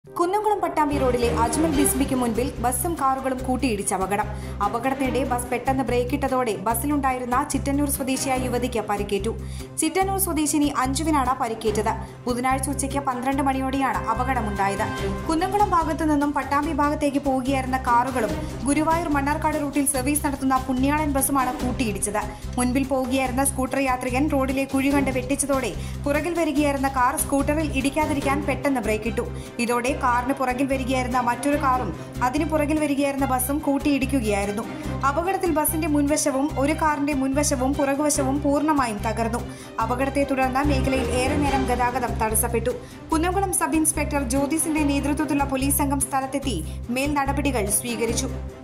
കുന്നംകുളം പട്ടാമ്പി റോഡിലെ അജ്മൽ ബിസ്മിക്ക് മുൻപിൽ ബസ്സും കാറുകളും കൂട്ടിയിടിച്ച് അപകടം അപകടത്തിനിടെ ബസ് പെട്ടെന്ന് ബ്രേക്കിട്ടതോടെ ബസ്സിലുണ്ടായിരുന്ന ചിറ്റന്നൂർ സ്വദേശിയായ യുവതിക്ക് പരിക്കേറ്റു ചിറ്റന്നൂർ സ്വദേശിനി അഞ്ജുവിനാണ് പരിക്കേറ്റത് ബുധനാഴ്ച ഉച്ചയ്ക്ക് പന്ത്രണ്ട് മണിയോടെയാണ് അപകടമുണ്ടായത് കുന്നംകുളം ഭാഗത്തു നിന്നും പട്ടാമ്പി ഭാഗത്തേക്ക് പോവുകയായിരുന്ന കാറുകളും ഗുരുവായൂർ മണ്ണാർക്കാട് റൂട്ടിൽ സർവീസ് നടത്തുന്ന പുണ്യാളൻ ബസ്സുമാണ് കൂട്ടിയിടിച്ചത് മുൻപിൽ പോവുകയായിരുന്ന സ്കൂട്ടർ യാത്രികൻ റോഡിലെ കുഴി കണ്ട് വെട്ടിച്ചതോടെ പുറകിൽ വരികയായിരുന്ന കാർ സ്കൂട്ടറിൽ ഇടിക്കാതിരിക്കാൻ പെട്ടെന്ന് ബ്രേക്കിട്ടു ഇതോടെ കാറിന് പുറകിൽ വരികയായിരുന്ന മറ്റൊരു കാറും അതിന് പുറകിൽ വരികയായിരുന്ന ബസ്സും കൂട്ടിയിടിക്കുകയായിരുന്നു അപകടത്തിൽ ബസിന്റെ മുൻവശവും ഒരു കാറിന്റെ മുൻവശവും പുറകുവശവും പൂർണ്ണമായും തകർന്നു അപകടത്തെ തുടർന്ന് മേഖലയിൽ ഏറെ നേരം ഗതാഗതം തടസ്സപ്പെട്ടു കുന്നംകുളം സബ് ഇൻസ്പെക്ടർ ജ്യോതിസിന്റെ നേതൃത്വത്തിലുള്ള പോലീസ് സംഘം സ്ഥലത്തെത്തി മേൽ നടപടികൾ സ്വീകരിച്ചു